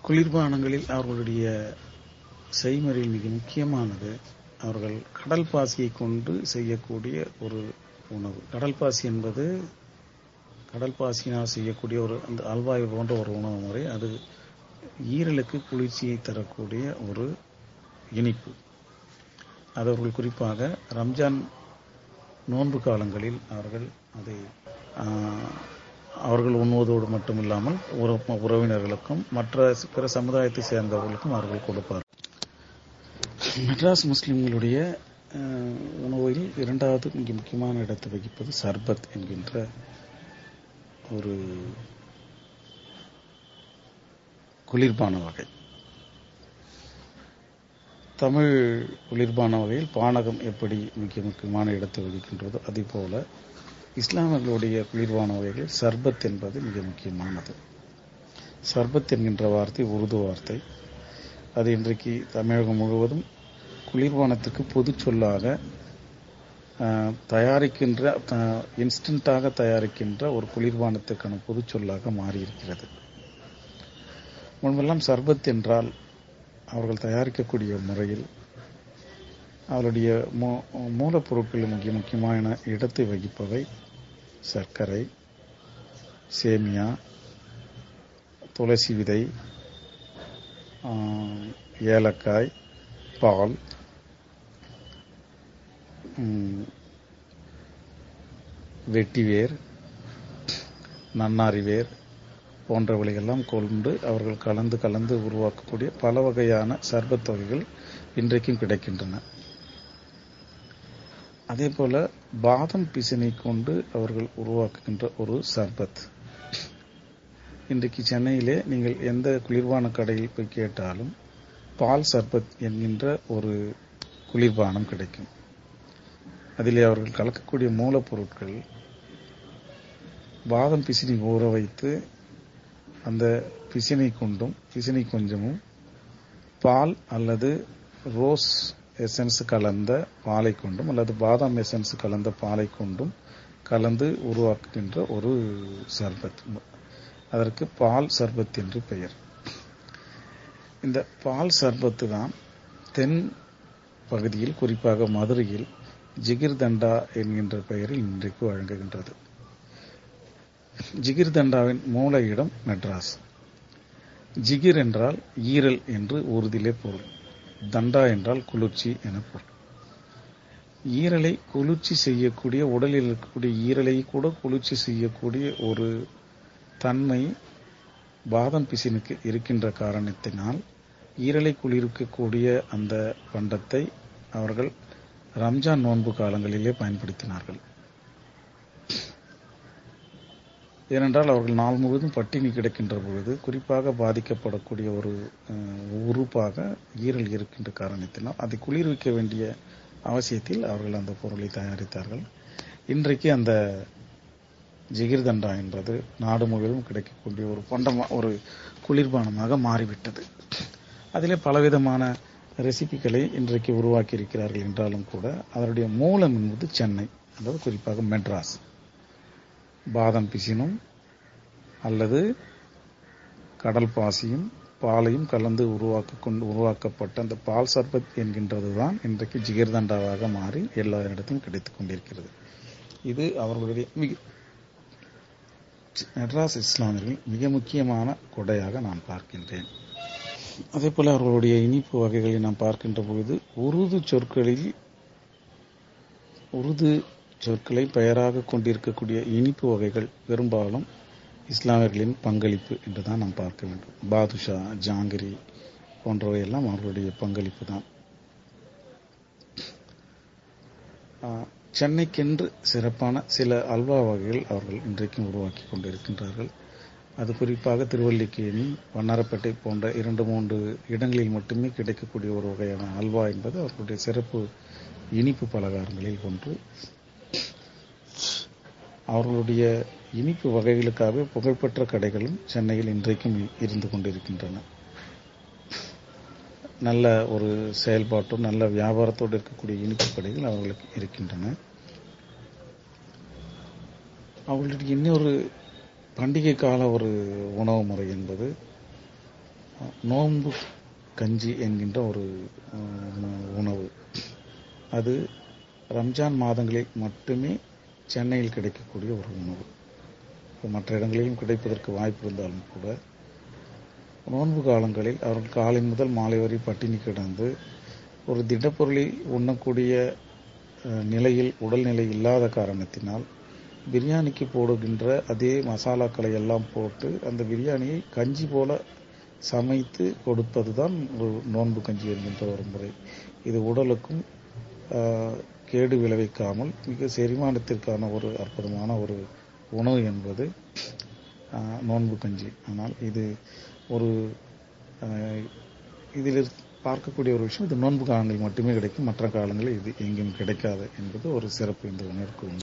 குளிர்பானங்களில் அவர்களுடைய செய்முறையில் மிக முக்கியமானது அவர்கள் கடல் பாசியை கொண்டு செய்யக்கூடிய ஒரு உணவு கடல் பாசி என்பது கடல் பாசியினால் செய்யக்கூடிய ஒரு அந்த அல்வாய் போன்ற ஒரு உணவு முறை அது ஈரலுக்கு குளிர்ச்சியை தரக்கூடிய ஒரு இனிப்பு அது அவர்கள் குறிப்பாக ரம்ஜான் நோன்பு காலங்களில் அவர்கள் அதை அவர்கள் உண்ணுவதோடு மட்டுமில்லாமல் உறவினர்களுக்கும் மற்ற பிற சமுதாயத்தை சேர்ந்தவர்களுக்கும் அவர்கள் கொடுப்பார் மெட்ராஸ் முஸ்லிம்களுடைய உணவில் இரண்டாவது மிக முக்கியமான இடத்தை வகிப்பது சர்பத் என்கின்ற ஒரு குளிர்பான வகை தமிழ் குளிர்பான வகையில் பானகம் எப்படி மிக முக்கியமான இடத்தை வகிக்கின்றதோ அதே போல இஸ்லாமியர்களுடைய குளிர்பான வகைகளில் சர்பத் என்பது மிக முக்கியமானது சர்பத் என்கின்ற வார்த்தை உருது வார்த்தை அது இன்றைக்கு தமிழகம் முழுவதும் குளிர்பானத்துக்கு பொது சொல்லாக தயாரிக்கின்ற இன்ஸ்டன்டாக தயாரிக்கின்ற ஒரு குளிர்பானத்துக்கான பொது சொல்லாக மாறியிருக்கிறது முன்பெல்லாம் சர்பத் என்றால் அவர்கள் தயாரிக்கக்கூடிய முறையில் அவருடைய மூலப்பொருட்கள் மிக முக்கியமான இடத்தை வகிப்பவை சர்க்கரை சேமியா துளசி விதை ஏலக்காய் பால் வெட்டிவேர் நன்னாரிவேர் போன்றவளையெல்லாம் கொண்டு அவர்கள் கலந்து கலந்து உருவாக்கக்கூடிய பல வகையான சர்பத் வகைகள் இன்றைக்கும் கிடைக்கின்றன அதே போல பாதம் பிசினை கொண்டு அவர்கள் உருவாக்குகின்ற ஒரு சர்பத் இன்றைக்கு சென்னையிலே நீங்கள் எந்த குளிர்பான கடையில் போய் கேட்டாலும் பால் சர்பத் என்கின்ற ஒரு குளிர்பானம் கிடைக்கும் அதிலே அவர்கள் கலக்கக்கூடிய மூலப்பொருட்கள் பாதம் பிசினை ஊற வைத்து அந்த பிசினை கொண்டும் பிசினை கொஞ்சமும் பால் அல்லது ரோஸ் எசன்ஸ் கலந்த பாலை கொண்டும் அல்லது பாதாம் எசன்ஸ் கலந்த பாலை கொண்டும் கலந்து உருவாக்குகின்ற ஒரு சர்பத் அதற்கு பால் சர்பத் என்று பெயர் இந்த பால் சர்பத்து தான் தென் பகுதியில் குறிப்பாக மதுரையில் ஜிகிர் தண்டா என்கின்ற பெயரில் இன்றைக்கு வழங்குகின்றது ஜிகிர் தண்டாவின் மூல இடம் மெட்ராஸ் ஜிகிர் என்றால் ஈரல் என்று உறுதியிலே பொருள் தண்டா என்றால் குளிர்ச்சி என பொருள் ஈரலை குளிர்ச்சி செய்யக்கூடிய உடலில் இருக்கக்கூடிய ஈரலை கூட குளிர்ச்சி செய்யக்கூடிய ஒரு தன்மை பாதம் பிசினுக்கு இருக்கின்ற காரணத்தினால் ஈரலை குளிர்க்கக்கூடிய அந்த பண்டத்தை அவர்கள் ரம்ஜான் நோன்பு காலங்களிலே பயன்படுத்தினார்கள் ஏனென்றால் அவர்கள் நாள் முழுவதும் பட்டினி கிடக்கின்ற பொழுது குறிப்பாக பாதிக்கப்படக்கூடிய ஒரு உறுப்பாக ஈரல் இருக்கின்ற காரணத்தினால் அதை குளிர்விக்க வேண்டிய அவசியத்தில் அவர்கள் அந்த பொருளை தயாரித்தார்கள் இன்றைக்கு அந்த ஜிகிர்தண்டா என்பது நாடு முழுவதும் கிடைக்கக்கூடிய ஒரு பண்டமா ஒரு குளிர்பானமாக மாறிவிட்டது அதிலே பலவிதமான ரெசிபிகளை இன்றைக்கு உருவாக்கி இருக்கிறார்கள் என்றாலும் கூட அதனுடைய மூலம் என்பது சென்னை அதாவது குறிப்பாக மெட்ராஸ் பாதம் பிசினும் அல்லது கடல் பாசியும் பாலையும் கலந்து உருவாக்க கொண்டு உருவாக்கப்பட்ட அந்த பால் சர்பத் என்கின்றது தான் இன்றைக்கு ஜிகிர்தண்டாவாக மாறி எல்லா இடத்தையும் கிடைத்துக் கொண்டிருக்கிறது இது அவர்களுடைய மிக மெட்ராஸ் இஸ்லாமியர்கள் மிக முக்கியமான கொடையாக நான் பார்க்கின்றேன் அதே போல அவர்களுடைய இனிப்பு வகைகளை நாம் பார்க்கின்ற பொழுது உருது சொற்களில் உருது சொற்களை பெயராக கொண்டிருக்கக்கூடிய இனிப்பு வகைகள் பெரும்பாலும் இஸ்லாமியர்களின் பங்களிப்பு என்று தான் நாம் பார்க்க வேண்டும் பாதுஷா ஜாங்கிரி போன்றவை எல்லாம் அவர்களுடைய பங்களிப்பு தான் சென்னைக்கென்று சிறப்பான சில அல்வா வகைகள் அவர்கள் இன்றைக்கும் உருவாக்கி கொண்டிருக்கின்றார்கள் அது குறிப்பாக திருவல்லிக்கேணி வண்ணாரப்பேட்டை போன்ற இரண்டு மூன்று இடங்களில் மட்டுமே கிடைக்கக்கூடிய ஒரு வகையான அல்வா என்பது அவர்களுடைய சிறப்பு இனிப்பு பலகாரங்களில் ஒன்று அவர்களுடைய இனிப்பு வகைகளுக்காக புகழ்பெற்ற கடைகளும் சென்னையில் இன்றைக்கும் இருந்து கொண்டிருக்கின்றன நல்ல ஒரு செயல்பாட்டும் நல்ல வியாபாரத்தோடு இருக்கக்கூடிய இனிப்பு கடைகள் அவர்களுக்கு இருக்கின்றன அவர்களுடைய இன்னொரு பண்டிகை கால ஒரு உணவு முறை என்பது நோன்பு கஞ்சி என்கின்ற ஒரு அஹ், உணவு அது ரம்ஜான் மாதங்களில் மட்டுமே சென்னையில் கிடைக்கக்கூடிய ஒரு உணவு இப்ப மற்ற இடங்களிலும் கிடைப்பதற்கு வாய்ப்பு இருந்தாலும் கூட நோன்பு காலங்களில் அவர்கள் காலை முதல் மாலை வரை பட்டினி கிடந்து ஒரு திடப்பொருளை உண்ணக்கூடிய அஹ், நிலையில் உடல்நிலை இல்லாத காரணத்தினால் பிரியாணிக்கு போடுகின்ற அதே மசாலாக்களை எல்லாம் போட்டு அந்த பிரியாணியை கஞ்சி போல சமைத்து கொடுப்பதுதான் ஒரு நோன்பு கஞ்சி என்கின்ற ஒரு முறை இது உடலுக்கும் ஆஹ், கேடு விளைவிக்காமல் மிக செரிமானத்திற்கான ஒரு அற்புதமான ஒரு உணவு என்பது ஆஹ், நோன்பு கஞ்சி ஆனால் இது ஒரு ஆஹ், இதில் இருக்- பார்க்கக்கூடிய ஒரு விஷயம் இது நோன்பு காலங்களில் மட்டுமே கிடைக்கும் மற்ற காலங்களில் இது எங்கேயும் கிடைக்காது என்பது ஒரு சிறப்பு இந்த உணர்வுக்கு உண்டு